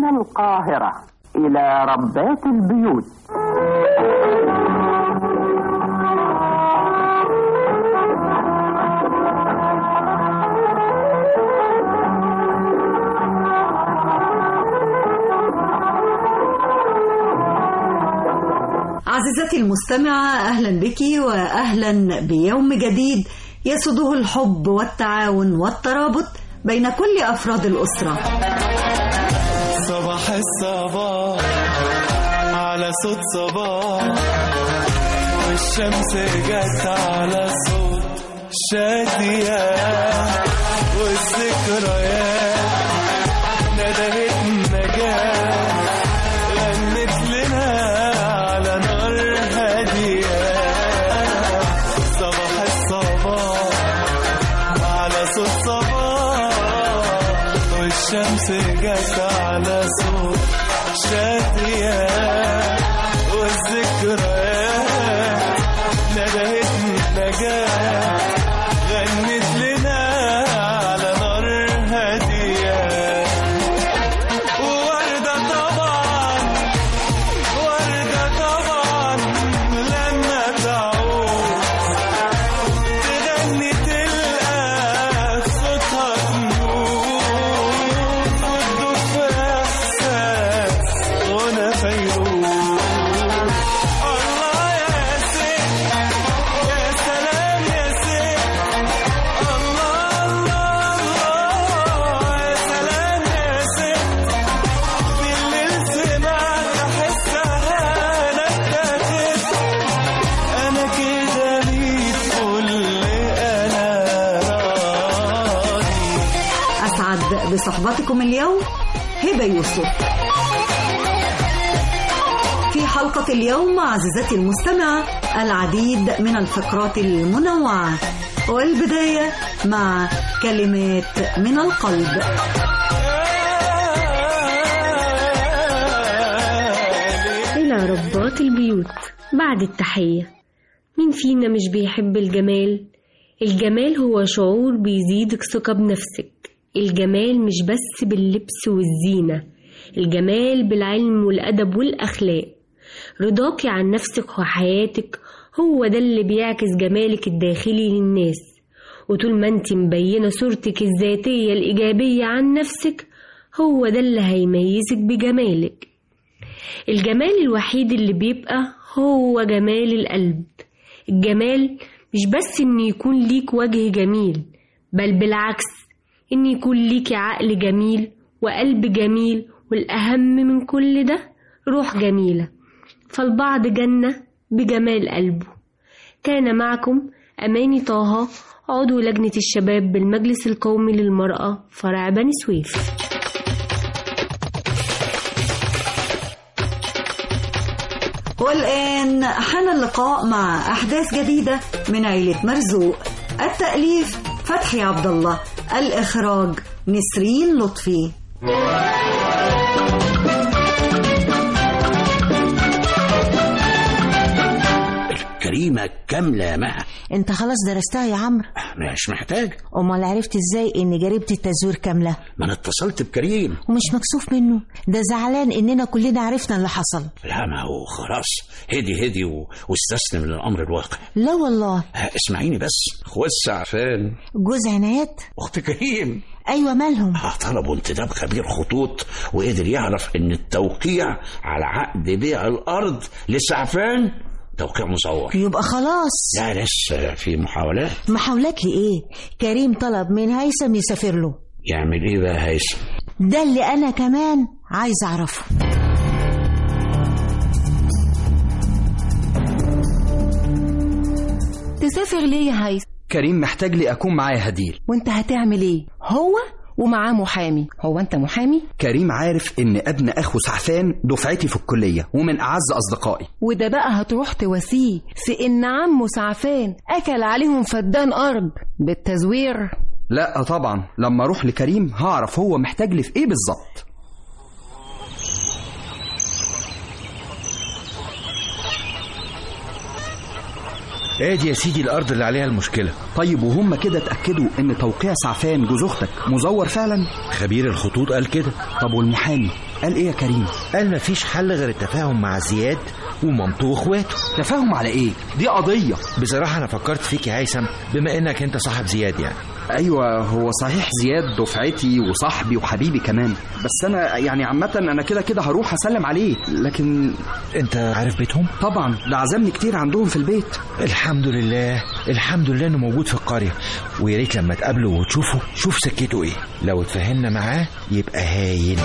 من القاهرة إلى ربات البيوت عزيزتي المستمعة أهلا بك وأهلا بيوم جديد يسده الحب والتعاون والترابط بين كل أفراد الأسرة صباح الصباح على صوت صباح والشمس جت على صوت شادية والذكريات ندهت النجاة غنت لنا على نار هادية صباح الصباح على صوت صباح والشمس جت على صوت شادية والذكريات ندهت نجاة غنت لنا على نار هادية ووردة طبعا وردة طبعا لما تعود تغني تلقى في صوتها تنور وتدوب في احساس غنى فيروز الله يا ست يا سلام يا ست الله الله الله يا سلام يا ست بالليل سمعت احسها نكتت انا كده ميت كل انا راضي أسعد بصحبتكم اليوم هبة يوسف في حلقة اليوم عزيزتي المستمعة العديد من الفقرات المنوعة والبداية مع كلمات من القلب إلى ربات البيوت بعد التحية مين فينا مش بيحب الجمال؟ الجمال هو شعور بيزيدك ثقة بنفسك الجمال مش بس باللبس والزينة الجمال بالعلم والأدب والأخلاق رضاكي عن نفسك وحياتك هو ده اللي بيعكس جمالك الداخلي للناس وطول ما انت مبينة صورتك الذاتية الإيجابية عن نفسك هو ده اللي هيميزك بجمالك الجمال الوحيد اللي بيبقى هو جمال القلب الجمال مش بس ان يكون ليك وجه جميل بل بالعكس ان يكون ليك عقل جميل وقلب جميل والاهم من كل ده روح جميلة فالبعض جنة بجمال قلبه كان معكم أماني طه عضو لجنة الشباب بالمجلس القومي للمرأة فرع بني سويف والآن حان اللقاء مع أحداث جديدة من عيلة مرزوق التأليف فتحي عبد الله الإخراج نسرين لطفي الكريمة كاملة يا مها انت خلاص درستها يا عمرو مش محتاج امال عرفت ازاي ان جريمه التزوير كامله ما انا اتصلت بكريم ومش مكسوف منه ده زعلان اننا كلنا عرفنا اللي حصل لا ما هو خلاص هدي هدي و... واستسلم للأمر الواقع لا والله ها، اسمعيني بس اخوات سعفان جوز عنايات اخت كريم ايوه مالهم آه، طلبوا انتداب خبير خطوط وقدر يعرف ان التوقيع على عقد بيع الارض لسعفان توقيع مزور يبقى خلاص لا لسه في محاولات محاولات لايه كريم طلب من هيثم يسافر له يعمل ايه بقى هيثم ده اللي انا كمان عايز اعرفه تسافر ليه يا هيثم كريم محتاج لي أكون معاه هديل وانت هتعمل ايه هو ومعاه محامي هو انت محامي كريم عارف إن ابن أخو سعفان دفعتي في الكلية ومن أعز أصدقائي وده بقى هتروح تواسيه في ان عمه سعفان اكل عليهم فدان ارض بالتزوير لا طبعا لما أروح لكريم هعرف هو محتاج لي في إيه بالظبط ادي يا سيدي الارض اللي عليها المشكله طيب وهم كده اتأكدوا إن توقيع سعفان جوز أختك مزور فعلا خبير الخطوط قال كده طب والمحامي قال ايه يا كريم قال مفيش حل غير التفاهم مع زياد ومامته واخواته تفاهم على ايه دي قضيه بصراحة أنا فكرت فيك يا هيثم بما إنك أنت صاحب زياد يعني ايوه هو صحيح زياد دفعتي وصاحبي وحبيبي كمان بس انا يعني عامه انا كده كده هروح اسلم عليه لكن أنت عارف بيتهم؟ طبعا ده عزمني كتير عندهم في البيت الحمد لله الحمد لله إنه موجود في القرية ويا ريت لما تقابله وتشوفه شوف سكته إيه لو اتفاهمنا معاه يبقى هايل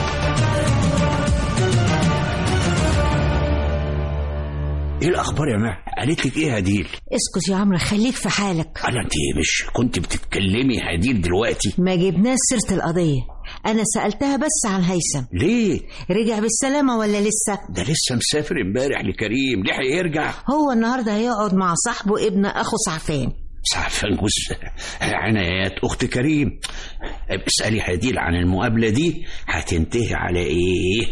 ايه الاخبار يا مع قالت لك ايه هديل اسكت يا عمرو خليك في حالك انا انت مش كنت بتتكلمي هديل دلوقتي ما جبناش سيرة القضية أنا سألتها بس عن هيثم ليه رجع بالسلامة ولا لسه؟ ده لسه مسافر امبارح لكريم ليه هيرجع هو النهاردة هيقعد مع صاحبه ابن أخو سعفان سعفان جوز عنايات اخت كريم اسالي هديل عن المقابله دي هتنتهي على ايه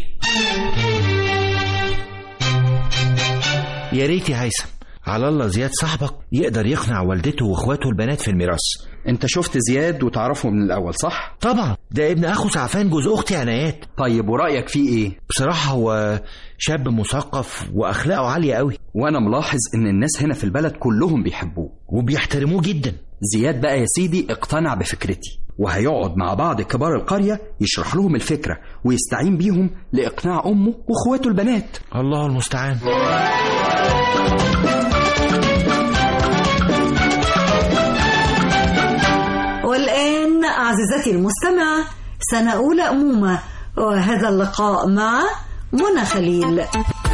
يا ريت يا هيثم على الله زياد صاحبك يقدر يقنع والدته واخواته البنات في الميراث انت شفت زياد وتعرفه من الاول صح طبعا ده ابن اخو سعفان جوز اختي عنايات طيب ورايك فيه ايه بصراحة هو شاب مثقف واخلاقه عالية قوي وانا ملاحظ ان الناس هنا في البلد كلهم بيحبوه وبيحترموه جدا زياد بقى يا سيدي اقتنع بفكرتي وهيقعد مع بعض كبار القرية يشرح لهم الفكرة ويستعين بيهم لإقناع أمه وأخواته البنات الله المستعان والآن أعززتي المستمعة سنة أولى أمومة وهذا اللقاء مع منى خليل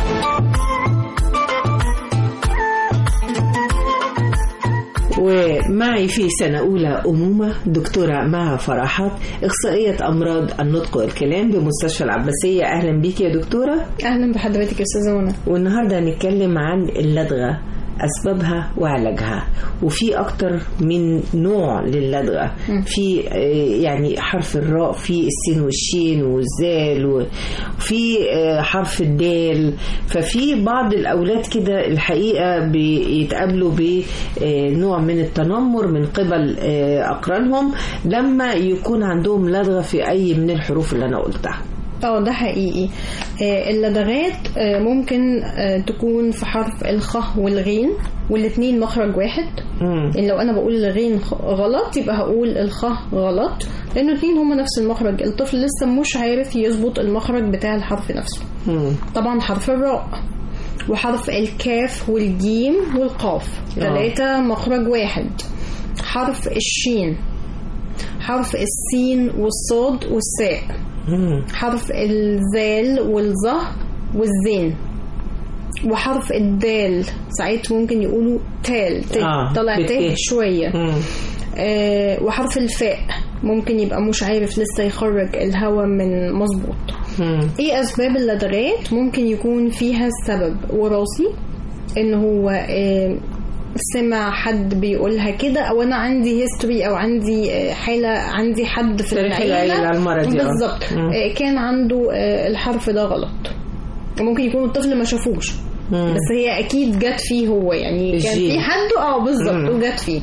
ومعي في سنة أولى أمومة دكتورة مها فرحات إخصائية أمراض النطق والكلام بمستشفى العباسية أهلا بيك يا دكتورة اهلا بحضرتك يا استاذه منى والنهاردة هنتكلم عن اللدغة أسبابها وعلاجها وفي أكتر من نوع للدغة في آه، يعني حرف الراء في السين والشين والزال وفي آه، حرف الدال ففي بعض الأولاد كده الحقيقة بيتقابلوا بنوع من التنمر من قبل آه، أقرانهم لما يكون عندهم لدغة في أي من الحروف اللي أنا قلتها اه ده حقيقي آه، اللدغات آه، ممكن آه، تكون في حرف الخ والغين والاتنين مخرج واحد يعني لو انا بقول الغين خ- غلط يبقى هقول الخ غلط لانه الاتنين هما نفس المخرج الطفل لسه مش عارف يظبط المخرج بتاع الحرف نفسه طبعا حرف الراء وحرف الكاف والجيم والقاف آه. ثلاثة مخرج واحد حرف الشين حرف السين والصاد والساء حرف الذال والظه والزين وحرف الدال ساعات ممكن يقولوا تال ت آه، طلع ت بالت. شوية آه وحرف الفاء ممكن يبقى مش عارف لسه يخرج الهواء من مظبوط ايه اسباب اللدغات ممكن يكون فيها السبب وراثي ان هو آه سمع حد بيقولها كده او انا عندي هيستوري او عندي آه، حاله عندي حد في تاريخ العيله العيلة المرضي، آه. بالظبط مم. آه، كان عنده آه، الحرف ده غلط ممكن يكون الطفل ما شافوش مم. بس هي اكيد جت فيه هو يعني كان الجين. في حد اه بالظبط مم. وجت فيه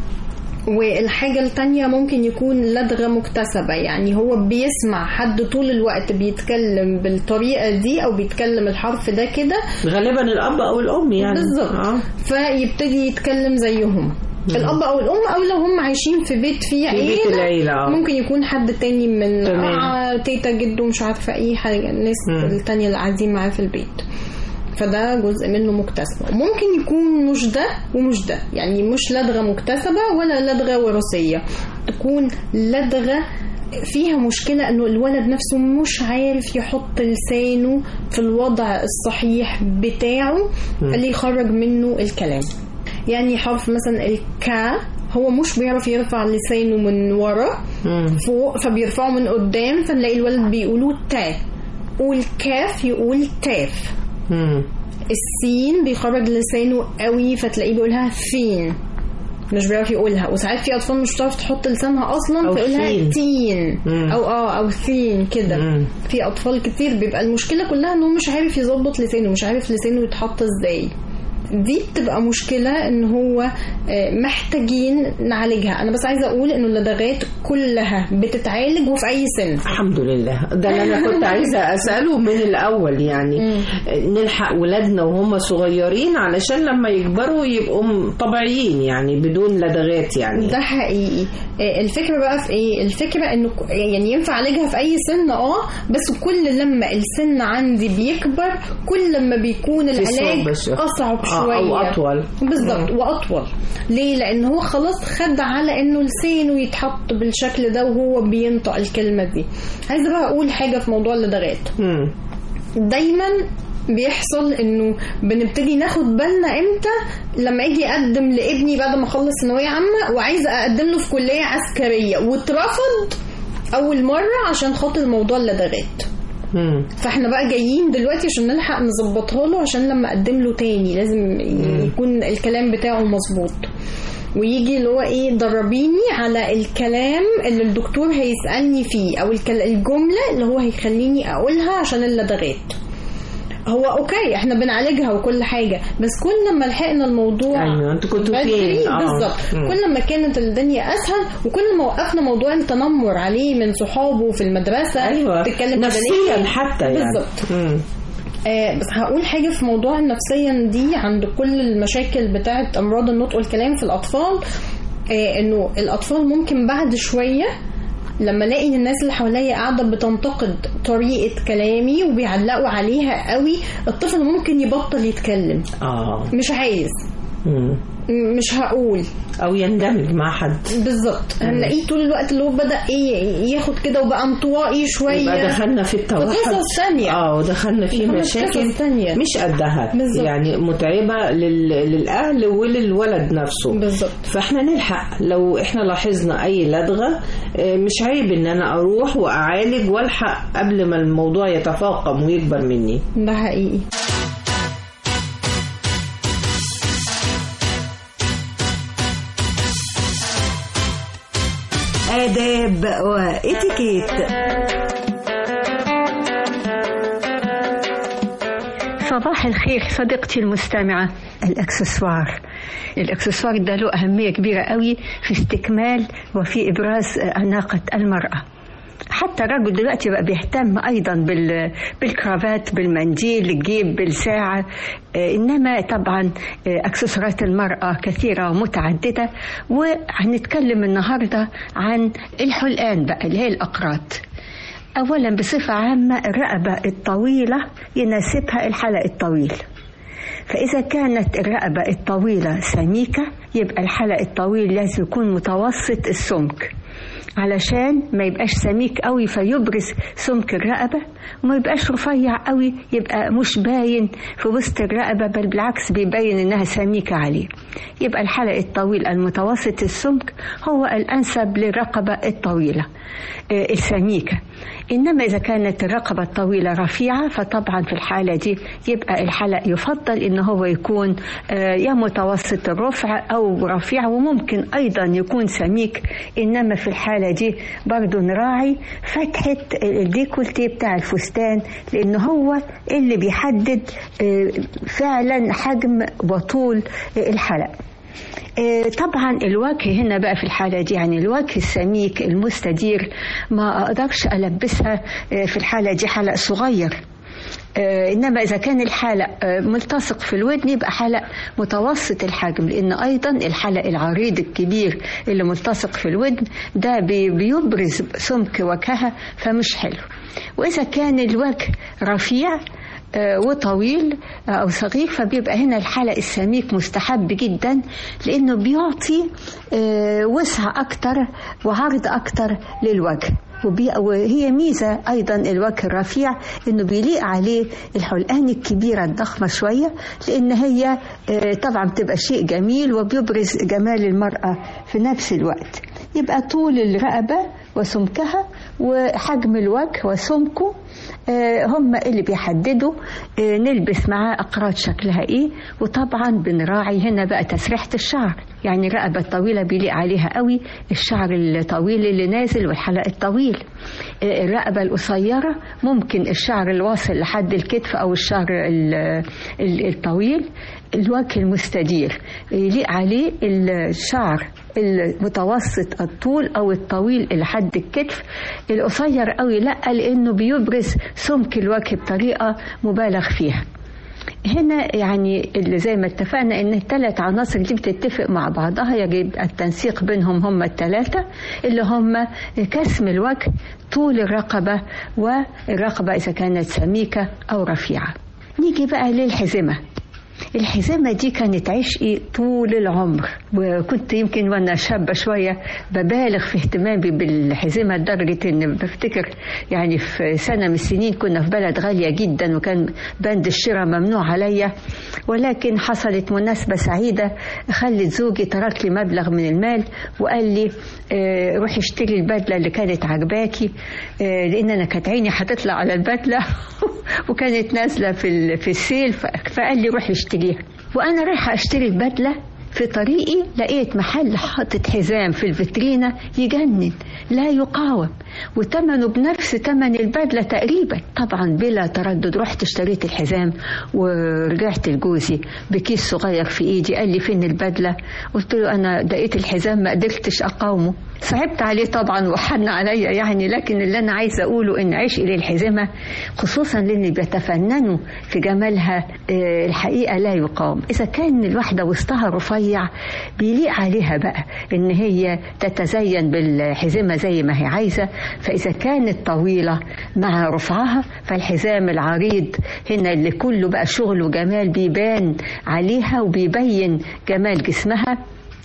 والحاجة التانية ممكن يكون لدغة مكتسبة يعني هو بيسمع حد طول الوقت بيتكلم بالطريقة دي أو بيتكلم الحرف ده كده غالبا الأب أو الأم يعني بالظبط آه. فيبتدي يتكلم زيهم الأب أو الأم أو لو هم عايشين في بيت فيه في بيت عيلة العيلة، آه. ممكن يكون حد تاني من تمام. آه تيتا جده مش عارفة أي حاجة الناس مم. التانية اللي قاعدين معاه في البيت فده جزء منه مكتسب ممكن يكون مش ده ومش ده يعني مش لدغة مكتسبة ولا لدغة وراثية تكون لدغة فيها مشكلة انه الولد نفسه مش عارف يحط لسانه في الوضع الصحيح بتاعه مم. اللي يخرج منه الكلام يعني حرف مثلا الكا هو مش بيعرف يرفع لسانه من ورا فوق فبيرفعه من قدام فنلاقي الولد بيقولوا تا والكاف يقول تاف السين بيخرج لسانه قوي فتلاقيه بيقولها فين مش بيعرف يقولها وساعات في اطفال مش بتعرف تحط لسانها اصلا أو فيقولها ثين. تين مم. او اه او ثين كده في اطفال كتير بيبقى المشكله كلها ان هو مش عارف يظبط لسانه مش عارف لسانه يتحط ازاي دي بتبقى مشكلة ان هو آه، محتاجين نعالجها انا بس عايزة اقول انه اللدغات كلها بتتعالج وفي اي سن الحمد لله ده اللي انا كنت عايزه اساله من الاول يعني نلحق ولادنا وهم صغيرين علشان لما يكبروا يبقوا م- طبيعيين يعني بدون لدغات يعني ده حقيقي آه، الفكرة بقى في ايه الفكرة انه ك- يعني ينفع اعالجها في اي سن اه بس كل لما السن عندي بيكبر كل لما بيكون في العلاج صعوبة شوية. اصعب آه، شوية أو أطول. بالظبط مم. واطول ليه لان هو خلاص خد على انه لسانه يتحط بالشكل ده وهو بينطق الكلمة دي عايزة بقى اقول حاجة في موضوع اللدغات دايما بيحصل انه بنبتدي ناخد بالنا امتى لما اجي اقدم لابني بعد ما اخلص ثانويه عامه وعايزه اقدم له في كليه عسكريه واترفض اول مره عشان خاطر موضوع اللدغات فاحنا بقى جايين دلوقتي عشان نلحق نظبطها له عشان لما اقدم له تاني لازم يكون الكلام بتاعه مظبوط ويجي اللي هو ايه دربيني على الكلام اللي الدكتور هيسألني فيه او الكل- الجملة اللي هو هيخليني اقولها عشان اللدغات هو اوكي احنا بنعالجها وكل حاجة بس كل ما لحقنا الموضوع أيوة، انتوا كنتوا بدري فين؟ آه. بالظبط مم. كل ما كانت الدنيا اسهل وكل ما وقفنا موضوع التنمر عليه من صحابه في المدرسة أيوة، تتكلم نفسياً بدنياً. حتى يعني. بالظبط مم. آه، بس هقول حاجة في موضوع النفسيا دي عند كل المشاكل بتاعة أمراض النطق والكلام في الأطفال آه، إنه الأطفال ممكن بعد شوية لما الاقي الناس اللي حواليا قاعده بتنتقد طريقه كلامي وبيعلقوا عليها قوي الطفل ممكن يبطل يتكلم اه مش عايز م- مش هقول او يندمج مع حد بالظبط هنلاقيه طول الوقت اللي هو بدا ايه ياخد كده وبقى انطوائي شويه يبقى دخلنا في التوحد قصص ثانيه اه ودخلنا في دخلنا في مشاكل قصص تانية. مش قدها بالظبط. يعني متعبه لل... للاهل وللولد نفسه بالظبط فاحنا نلحق لو احنا لاحظنا اي لدغه آه، مش عيب ان انا اروح واعالج والحق قبل ما الموضوع يتفاقم ويكبر مني ده حقيقي آداب وإتيكيت صباح الخير صديقتي المستمعة الأكسسوار الأكسسوار ده له أهمية كبيرة قوي في استكمال وفي إبراز أناقة المرأة حتى الرجل دلوقتي بقى بيهتم ايضا بال... بالكرافات بالمنديل الجيب بالساعه آه، انما طبعا آه، اكسسوارات المراه كثيره ومتعدده وهنتكلم النهارده عن الحلقان بقى اللي هي الاقراط اولا بصفه عامه الرقبه الطويله يناسبها الحلق الطويل فإذا كانت الرقبة الطويلة سميكة يبقى الحلق الطويل لازم يكون متوسط السمك علشان ما يبقاش سميك قوي فيبرز سمك الرقبة وما يبقاش رفيع قوي يبقى مش باين في وسط الرقبة بل بالعكس بيبين انها سميكة عليه يبقى الحلق الطويل المتوسط السمك هو الأنسب للرقبة الطويلة آه، السميكة إنما إذا كانت الرقبة الطويلة رفيعة فطبعا في الحالة دي يبقى الحلق يفضل إن هو يكون آه، يا متوسط الرفع أو رفيع وممكن أيضا يكون سميك إنما في الحالة دي برضو نراعي فتحة الديكولتي بتاع الفستان لأن هو اللي بيحدد آه، فعلا حجم وطول آه، الحلق آه، طبعا الوجه هنا بقى في الحالة دي يعني الوجه السميك المستدير ما أقدرش ألبسها آه، في الحالة دي حلق صغير آه، انما اذا كان الحلق آه، ملتصق في الودن يبقى حلق متوسط الحجم لان ايضا الحلق العريض الكبير اللي ملتصق في الودن ده بي- بيبرز سمك وجهها فمش حلو واذا كان الوجه رفيع آه، وطويل آه، او صغير فبيبقى هنا الحلق السميك مستحب جدا لانه بيعطي آه، وسع اكتر وعرض اكتر للوجه وبي- وهي ميزة أيضا الوجه الرفيع إنه بيليق عليه الحلقان الكبيرة الضخمة شوية لأن هي آه، طبعا بتبقى شيء جميل وبيبرز جمال المرأة في نفس الوقت يبقى طول الرقبة وسمكها وحجم الوجه وسمكه آه، هم اللي بيحددوا آه، نلبس معاه أقراط شكلها إيه وطبعا بنراعي هنا بقى تسريحة الشعر يعني الرقبة الطويلة بيليق عليها قوي الشعر الطويل اللي نازل والحلق الطويل آه، الرقبة القصيرة ممكن الشعر الواصل لحد الكتف أو الشعر ال- ال- الطويل الوجه المستدير يليق عليه الشعر المتوسط الطول او الطويل الى حد الكتف القصير قوي لا لانه بيبرز سمك الوجه بطريقه مبالغ فيها هنا يعني اللي زي ما اتفقنا ان الثلاث عناصر دي بتتفق مع بعضها يجب التنسيق بينهم هم الثلاثه اللي هم كسم الوجه طول الرقبه والرقبه اذا كانت سميكه او رفيعه نيجي بقى للحزمه الحزامة دي كانت عشقي طول العمر وكنت يمكن وانا شابة شوية ببالغ في اهتمامي بالحزمة لدرجة ان بفتكر يعني في سنة من السنين كنا في بلد غالية جدا وكان بند الشراء ممنوع عليا ولكن حصلت مناسبة سعيدة خلت زوجي ترك لي مبلغ من المال وقال لي آه، روحي اشتري البدلة اللي كانت عجباكي آه، لان انا كانت عيني هتطلع على البدلة وكانت نازلة في ال- في السيل ف- فقال لي روحي اشتريها وانا رايحة اشتري البدلة في طريقي لقيت محل حاطط حزام في الفترينة يجنن لا يقاوم وثمنه بنفس ثمن البدلة تقريبا طبعا بلا تردد رحت اشتريت الحزام ورجعت لجوزي بكيس صغير في ايدي قال لي فين البدلة قلت له انا دقيت الحزام ما قدرتش اقاومه صعبت عليه طبعا وحن عليا يعني لكن اللي انا عايزه اقوله ان عشقي للحزمه خصوصا للي بيتفننوا في جمالها آه، الحقيقه لا يقاوم اذا كان الواحده وسطها رفيع بيليق عليها بقى ان هي تتزين بالحزمه زي ما هي عايزه فاذا كانت طويله مع رفعها فالحزام العريض هنا اللي كله بقى شغل وجمال بيبان عليها وبيبين جمال جسمها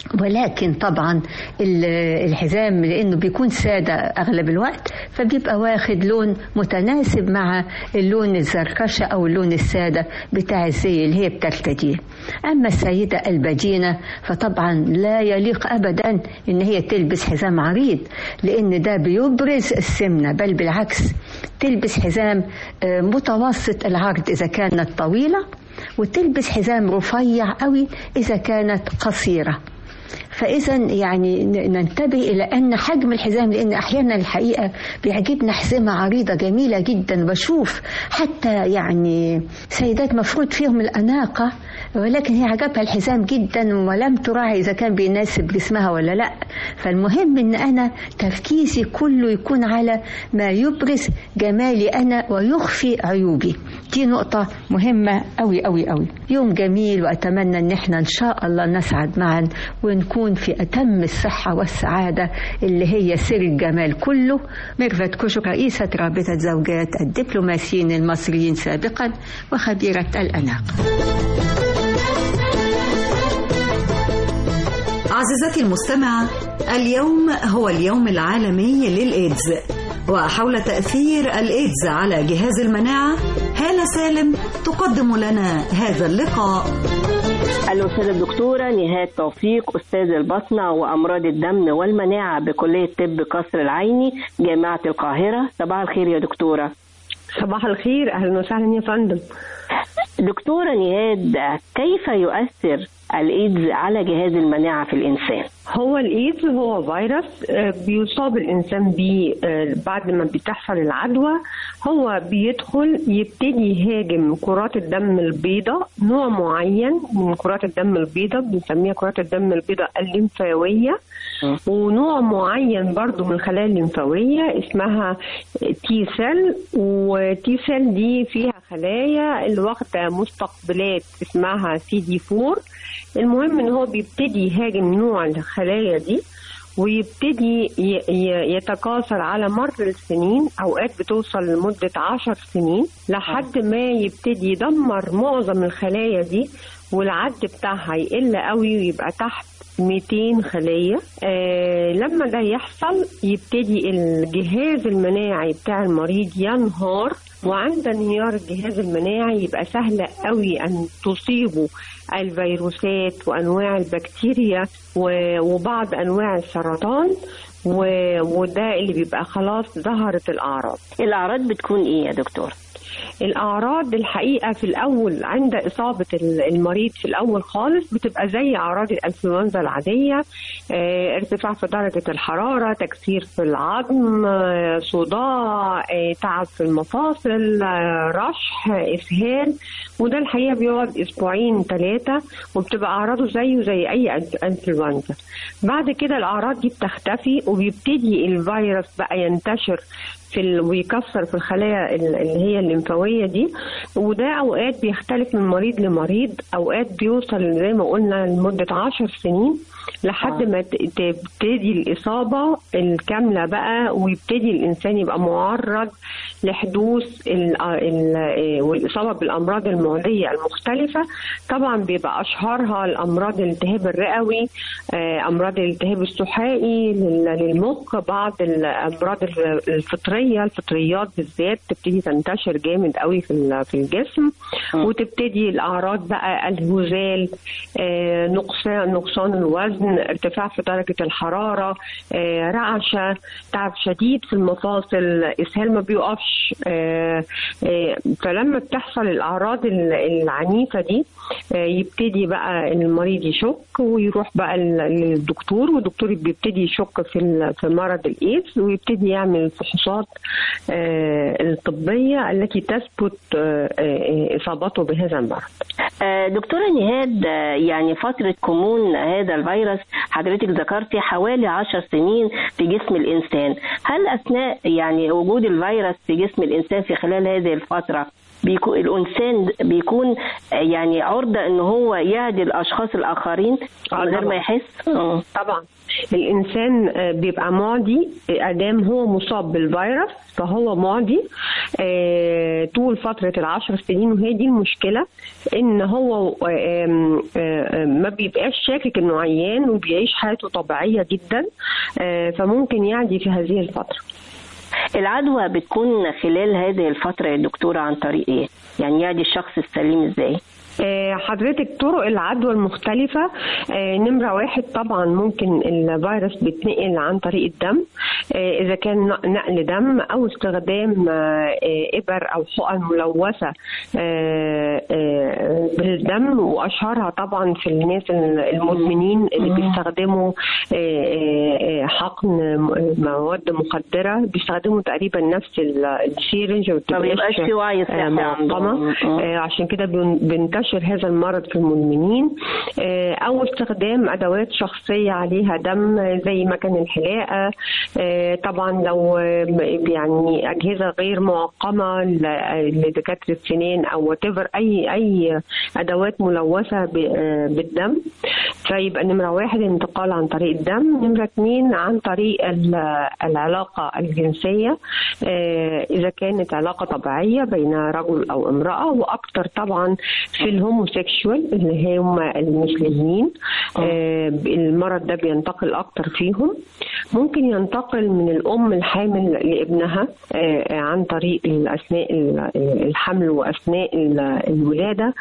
ولكن طبعا ال- الحزام لانه بيكون ساده اغلب الوقت فبيبقى واخد لون متناسب مع اللون الزركشه او اللون الساده بتاع الزي اللي هي بترتديه اما السيده البدينه فطبعا لا يليق ابدا ان هي تلبس حزام عريض لان ده بيبرز السمنه بل بالعكس تلبس حزام آه، متوسط العرض اذا كانت طويله وتلبس حزام رفيع قوي اذا كانت قصيره فاذا يعني ن- ننتبه الى ان حجم الحزام لان احيانا الحقيقه بيعجبنا حزمه عريضه جميله جدا بشوف حتى يعني سيدات مفروض فيهم الاناقه ولكن هي عجبها الحزام جدا ولم تراعي اذا كان بيناسب جسمها ولا لا فالمهم ان انا تركيزي كله يكون على ما يبرز جمالي انا ويخفي عيوبي دي نقطه مهمه قوي قوي قوي يوم جميل واتمنى ان احنا ان شاء الله نسعد معا ونكون في اتم الصحه والسعاده اللي هي سر الجمال كله ميرفت كوشو رئيسه رابطه زوجات الدبلوماسيين المصريين سابقا وخبيره الاناقه عزيزتي المستمعة اليوم هو اليوم العالمي للإيدز وحول تأثير الإيدز على جهاز المناعة هالة سالم تقدم لنا هذا اللقاء الأستاذة الدكتورة نهاد توفيق أستاذ البطنة وأمراض الدم والمناعة بكلية طب قصر العيني جامعة القاهرة صباح الخير يا دكتورة صباح الخير أهلا وسهلا يا فندم دكتورة نهاد كيف يؤثر الإيدز على جهاز المناعة في الإنسان؟ هو الايدز هو فيروس آه، بيصاب الانسان بيه آه، بعد ما بتحصل العدوى هو بيدخل يبتدي يهاجم كرات الدم البيضاء نوع معين من كرات الدم البيضاء بنسميها كرات الدم البيضاء الليمفاويه ونوع معين برضو من الخلايا الليمفاويه اسمها تي سيل وتي سيل دي فيها خلايا اللي واخده مستقبلات اسمها سي دي 4 المهم ان هو بيبتدي يهاجم نوع الخلايا دي ويبتدي ي- ي- يتكاثر على مر السنين اوقات بتوصل لمده عشر سنين لحد ما يبتدي يدمر معظم الخلايا دي والعد بتاعها يقل قوي ويبقى تحت 200 خلية آه لما ده يحصل يبتدي الجهاز المناعي بتاع المريض ينهار وعند انهيار الجهاز المناعي يبقى سهل قوي ان تصيبه الفيروسات وانواع البكتيريا و- وبعض انواع السرطان و- وده اللي بيبقى خلاص ظهرت الأعراض الأعراض بتكون إيه يا دكتور؟ الأعراض الحقيقة في الأول عند إصابة ال- المريض في الأول خالص بتبقى زي أعراض الإنفلونزا العادية آه، ارتفاع في درجة الحرارة تكسير في العظم آه، صداع آه، تعب في المفاصل آه، رشح آه، إسهال وده الحقيقة بيقعد أسبوعين ثلاثة وبتبقى أعراضه زيه زي أي أنف- إنفلونزا بعد كده الأعراض دي بتختفي وبيبتدي الفيروس بقى ينتشر في ال... ويكسر في الخلايا ال- اللي هي الليمفاويه دي وده اوقات بيختلف من مريض لمريض اوقات بيوصل زي ما قلنا لمده عشر سنين لحد ما ت- تبتدي الاصابه الكامله بقى ويبتدي الانسان يبقى معرض لحدوث ال... ال... والاصابه بالامراض المعديه المختلفه طبعا بيبقى اشهرها الامراض الالتهاب الرئوي آه، امراض الالتهاب السحائي لل- للمخ بعض الامراض ال- الفطريه الفطريات بالذات تبتدي تنتشر جامد قوي في ال- في الجسم وتبتدي الاعراض بقى الهزال آه، نقصان نقصان الوزن ارتفاع في درجه الحراره آه، رعشه تعب شديد في المفاصل اسهال ما بيقفش آه، آه، فلما بتحصل الاعراض ال- العنيفه دي آه، يبتدي بقى المريض يشك ويروح بقى ل- للدكتور والدكتور بيبتدي يشك في ال- في مرض الايدز ويبتدي يعمل الفحوصات آه، الطبيه التي تثبت آه، آه، اصابته بهذا المرض. آه، دكتورة نهاد آه، يعني فترة كمون هذا الفيروس حضرتك ذكرتي حوالي عشر سنين في جسم الإنسان هل أثناء يعني وجود الفيروس في جسم الإنسان في خلال هذه الفترة بيكون الإنسان بيكون آه، يعني عرضة إن هو يعدي الأشخاص الآخرين من غير ما طبعاً. يحس؟ آه. طبعا الانسان آه، بيبقى معدي ادام هو مصاب بالفيروس فهو معدي آه، طول فتره العشر سنين وهي دي المشكله ان هو آه، آم، آه، آم، ما بيبقاش شاكك انه عيان وبيعيش حياته طبيعيه جدا آه، فممكن يعدي في هذه الفتره العدوى بتكون خلال هذه الفترة يا دكتورة عن طريق إيه؟ يعني يعدي الشخص السليم إزاي؟ آه، حضرتك طرق العدوى المختلفة آه، نمرة واحد طبعا ممكن الفيروس بيتنقل عن طريق الدم آه، إذا كان ن- نقل دم أو استخدام آه، آه، إبر أو حقن ملوثة آه، آه، بالدم وأشهرها طبعا في الناس المدمنين اللي بيستخدموا آه، آه، آه، حقن م- مواد مخدرة بيستخدموا تقريبا نفس ال- السيرنج ما بيبقاش في وعي صحي آه، معقمة عندهم. آه، عشان كده بين- بينتشر هذا المرض في المدمنين آه، او استخدام ادوات شخصيه عليها دم آه، زي مكان الحلاقه آه، طبعا لو آه، يعني اجهزه غير معقمه ل- لدكاتره سنان او whatever اي اي ادوات ملوثه ب- آه، بالدم فيبقى نمره واحد الانتقال عن طريق الدم نمره اثنين عن طريق ال- العلاقه الجنسيه آه، اذا كانت علاقه طبيعيه بين رجل او امراه واكثر طبعا في الهوموسيكشوال اللي هم المثليين آه، المرض ده بينتقل اكتر فيهم ممكن ينتقل من الام الحامل لابنها آه، عن طريق اثناء الحمل واثناء ال- الولاده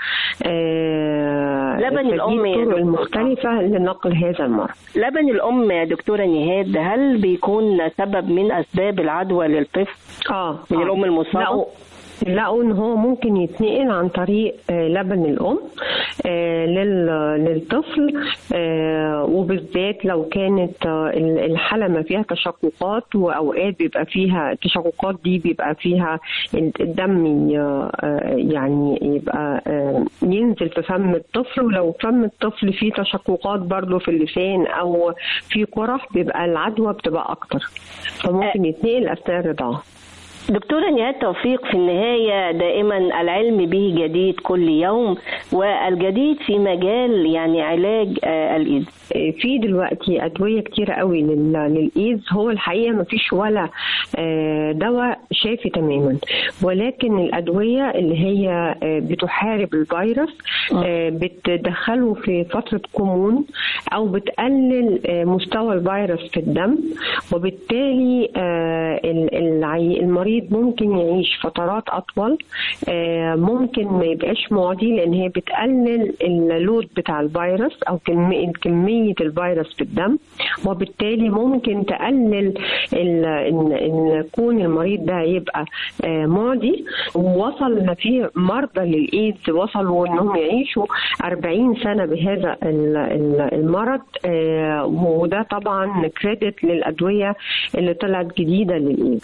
آه، لبن فدي الأم يا الطرق دكتور. المختلفه لنقل هذا المرض لبن الأم يا دكتورة نهاد هل بيكون سبب من أسباب العدوى للطفل؟ اه من آه. الأم المصابة؟ لقوا لقوا ان هو ممكن يتنقل عن طريق آه، لبن الام آه، لل- للطفل آه، وبالذات لو كانت آه، ال- الحلمه فيها تشققات واوقات بيبقى فيها التشققات دي بيبقى فيها الدم ي- آه، يعني يبقى آه، ينزل في فم الطفل ولو فم الطفل فيه تشققات برضه في اللسان او في قرح بيبقى العدوى بتبقى اكتر فممكن يتنقل اثناء الرضاعه دكتورة نهاد توفيق في النهاية دائما العلم به جديد كل يوم والجديد في مجال يعني علاج آه، الإيدز في دلوقتي ادويه كتيره قوي لل- للايدز هو الحقيقه ما فيش ولا آه، دواء شافي تماما ولكن الادويه اللي هي آه، بتحارب الفيروس آه، بتدخله في فتره كمون او بتقلل آه، مستوى الفيروس في الدم وبالتالي آه، ال- العي- المريض المريض ممكن يعيش فترات اطول آه، ممكن ما يبقاش معدي لان هي بتقلل اللود بتاع الفيروس او كميه كميه الفيروس في الدم وبالتالي ممكن تقلل ال- ان ان كون المريض ده يبقى آه، معدي ووصل ان في مرضى للايدز وصلوا انهم يعيشوا 40 سنه بهذا ال- ال- المرض آه، وده طبعا كريدت للادويه اللي طلعت جديده للايدز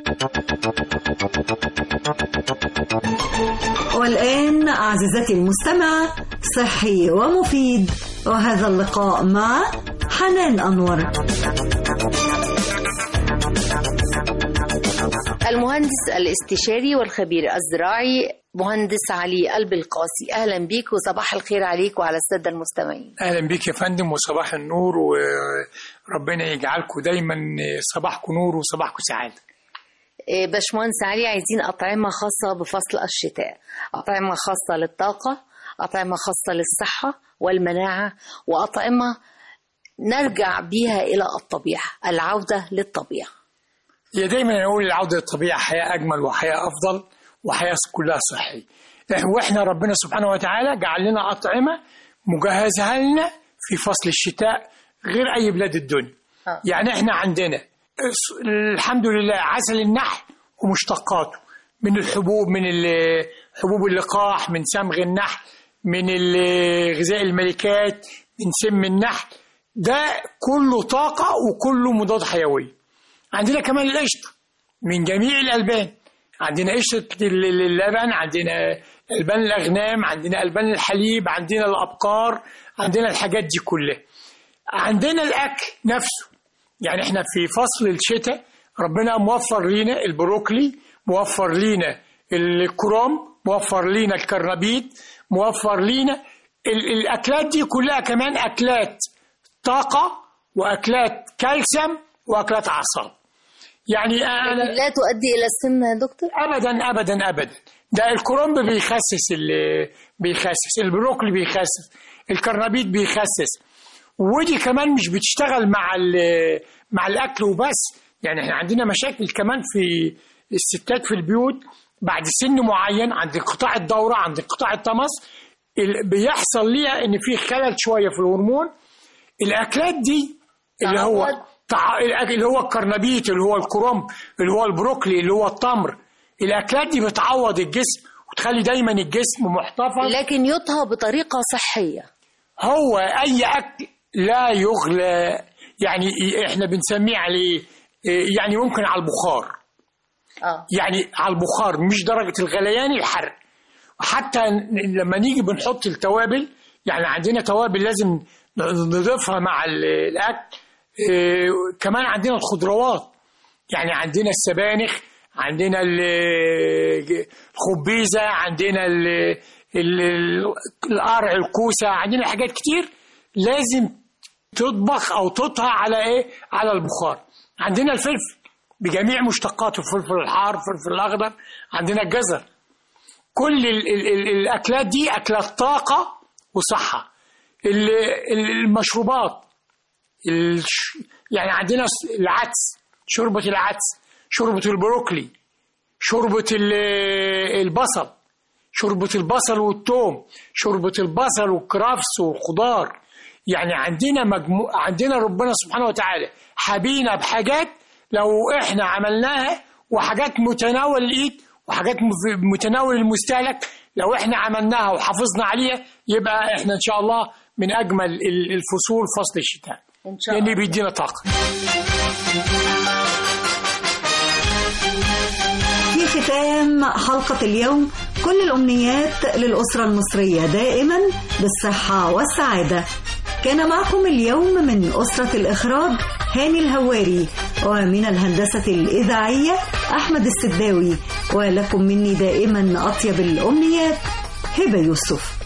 والآن عزيزتي المستمعة صحي ومفيد وهذا اللقاء مع حنان أنور المهندس الاستشاري والخبير الزراعي مهندس علي قلب القاسي اهلا بيك وصباح الخير عليك وعلى الساده المستمعين اهلا بيك يا فندم وصباح النور وربنا يجعلكم دايما صباحكم نور وصباحكم سعاده إيه، باشمهندس علي عايزين اطعمه خاصه بفصل الشتاء اطعمه خاصه للطاقه اطعمه خاصه للصحه والمناعه واطعمه نرجع بيها الى الطبيعه العوده للطبيعه هي دايما نقول العوده للطبيعه حياه اجمل وحياه افضل وحياه كلها صحيه إح- واحنا ربنا سبحانه وتعالى جعل لنا اطعمه مجهزها لنا في فصل الشتاء غير اي بلاد الدنيا آه. يعني احنا عندنا الس- الحمد لله عسل النحل ومشتقاته من الحبوب من ال- حبوب اللقاح من صمغ النحل من ال- غذاء الملكات من سم النحل ده كله طاقة وكله مضاد حيوي عندنا كمان القشطة من جميع الألبان عندنا قشطة ال- ال- اللبن عندنا ألبان الأغنام عندنا ألبان الحليب عندنا الأبقار عندنا الحاجات دي كلها عندنا الأكل نفسه يعني احنا في فصل الشتاء ربنا موفر لينا البروكلي موفر لينا الكروم موفر لينا الكرنبيط موفر لينا ال- الأكلات دي كلها كمان أكلات طاقة وأكلات كالسيوم وأكلات أعصاب يعني أنا لا تؤدي الى السمنه يا دكتور ابدا ابدا ابدا ده الكرنب بيخسس ال- بيخسس البروكلي بيخسس الكرنبيط بيخسس ودي كمان مش بتشتغل مع ال- مع الاكل وبس يعني احنا عندنا مشاكل كمان في الستات في البيوت بعد سن معين عند انقطاع الدوره عند انقطاع الطمس ال- بيحصل ليها ان في خلل شويه في الهرمون الاكلات دي اللي هو تع... الأكل اللي هو الكرنبيط اللي هو الكرنب اللي هو البروكلي اللي هو التمر الاكلات دي بتعوض الجسم وتخلي دايما الجسم محتفظ لكن يطهى بطريقه صحيه هو اي اكل لا يغلى يعني احنا بنسميه عليه إيه، يعني ممكن على البخار اه يعني على البخار مش درجة الغليان الحرق وحتى ن- لما نيجي بنحط التوابل يعني عندنا توابل لازم نضيفها مع ال- الأكل إيه، كمان عندنا الخضروات يعني عندنا السبانخ عندنا ال- الخبيزة عندنا ال- ال- القرع الكوسة عندنا حاجات كتير لازم تطبخ أو تطهى على إيه على البخار عندنا الفلفل بجميع مشتقاته الفلفل الحار الفلفل الأخضر عندنا الجزر كل ال ال ال الأكلات دي أكلات طاقة وصحة ال- ال- المشروبات الش- يعني عندنا س- العدس شوربة العدس شوربة البروكلي شوربة ال- البصل شوربة البصل والثوم شوربة البصل والكرفس والخضار يعني عندنا مجموع عندنا ربنا سبحانه وتعالى حبينا بحاجات لو احنا عملناها وحاجات متناول الايد وحاجات مف- متناول المستهلك لو احنا عملناها وحافظنا عليها يبقى احنا ان شاء الله من اجمل ال- الفصول فصل الشتاء ان شاء لان بيدينا طاقه في ختام حلقة اليوم كل الأمنيات للأسرة المصرية دائما بالصحة والسعادة كان معكم اليوم من أسرة الإخراج هاني الهواري ومن الهندسة الإذاعية أحمد السداوي ولكم مني دائما أطيب الأمنيات هبة يوسف